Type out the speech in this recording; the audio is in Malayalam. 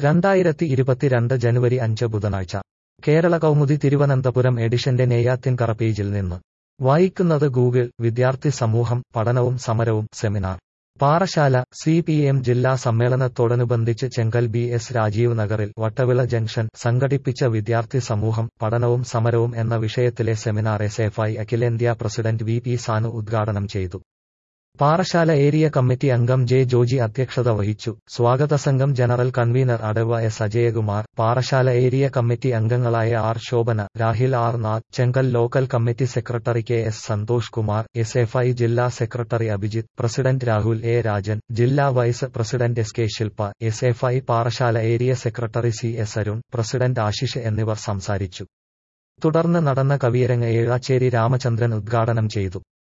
രണ്ടായിരത്തി ഇരുപത്തിരണ്ട് ജനുവരി അഞ്ച് ബുധനാഴ്ച കേരള കൗമുദി തിരുവനന്തപുരം എഡിഷന്റെ നെയ്യാത്തിൻകറ പേജിൽ നിന്ന് വായിക്കുന്നത് ഗൂഗിൾ വിദ്യാർത്ഥി സമൂഹം പഠനവും സമരവും seminar Parassala C P M ജില്ലാ സമ്മേളനത്തോടനുബന്ധിച്ച് ചെങ്കൽ ബി എസ് രാജീവ് നഗറിൽ വട്ടവിള ജംഗ്ഷൻ സംഘടിപ്പിച്ച വിദ്യാർത്ഥി സമൂഹം പഠനവും സമരവും എന്ന വിഷയത്തിലെ സെമിനാർ എസ് എഫ് ഐ അഖിലേന്ത്യാ പ്രസിഡന്റ് വി പി സാനു ഉദ്ഘാടനം ചെയ്തു പാറശാല ഏരിയ കമ്മിറ്റി അംഗം ജെ ജോജി അധ്യക്ഷത വഹിച്ചു സ്വാഗത സംഘം ജനറൽ കൺവീനർ അടവ S Ajayakumar Parassala area committee അംഗങ്ങളായ R Shobhana Rahil R Nath Chenkal local committee secretary K S Santhosh Kumar S F I ജില്ലാ secretary Abhijith president Rahul A Rajan ജില്ലാ vice president S K Shilpa S F I Parassala area secretary C S Arun president Ashish എന്നിവർ സംസാരിച്ചു തുടർന്ന് നടന്ന കവിയരങ്ങ് ഏഴാച്ചേരി രാമചന്ദ്രൻ ഉദ്ഘാടനം ചെയ്തു